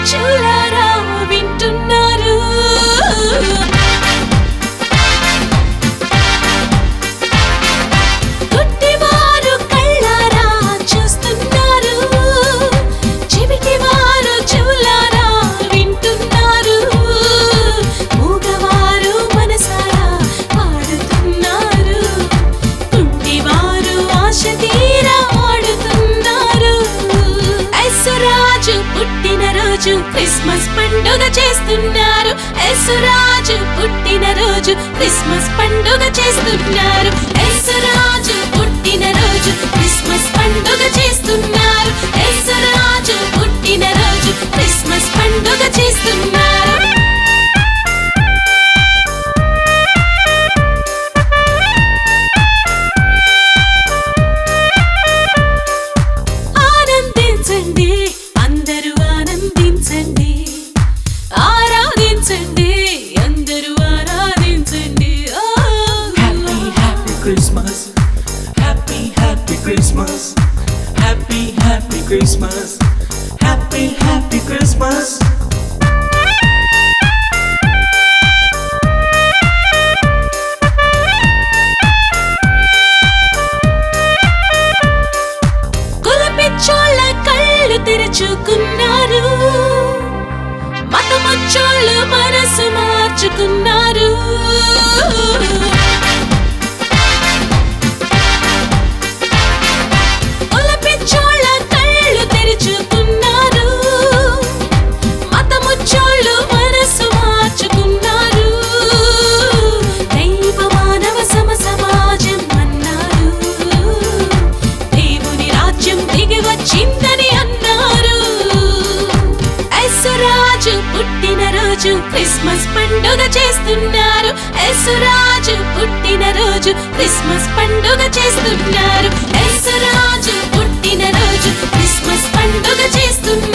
పిచ్చులారా వింటున్నారు గుడ్డివారు కళ్ళారా చూస్తున్నారు చెవిటివారు చెవులారా వింటున్నారు మూగవారు మనసారా పాడుతున్నారు కుంటివారు ఆశ తీరా ఆడుతున్నారు ఎస్సురాజు పుట్టినరోజు క్రిస్మస్ పండుగ చేస్తున్నారు ఎస్సురాజు పుట్టినరోజు క్రిస్మస్ పండుగ చేస్తున్నారు ఎస్సురాజు పుట్టినరోజు క్రిస్మస్ పండుగ చేస్తున్నారు ఎస్సురాజు పుట్టినరోజు క్రిస్మస్ పండుగ చేస్తున్నారు ఆనందించండి అందరూ ఆనందించండి ఆరాధించండి అందరూ ఆరాధించండి ఆ. Happy, happy Christmas. Happy, happy Christmas. Happy, happy Christmas. Happy, happy Christmas. కులపిచ్చోళ్ళ కళ్ళు తెరుచుకున్నారు మతమచ్చోళ్ళు మనసు మార్చుకున్నారు కులపిచ్చోళ్ళ కళ్ళు తెరుచుకున్నారు మతముచ్చోళ్ళు మనసు మార్చుకున్నారు దైవ మానవ సమ సమాజం అన్నారు దేవుని రాజ్యం దిగి వచ్చిందని అన్నారు ఎస్సురాజు పుట్టినరోజు క్రిస్మస్ పండుగ చేస్తున్నారు ఎస్సురాజు పుట్టినరోజు క్రిస్మస్ పండుగ చేస్తున్నారు ఎస్సురాజు పుట్టినరోజు క్రిస్మస్ పండుగ చేస్తున్నారు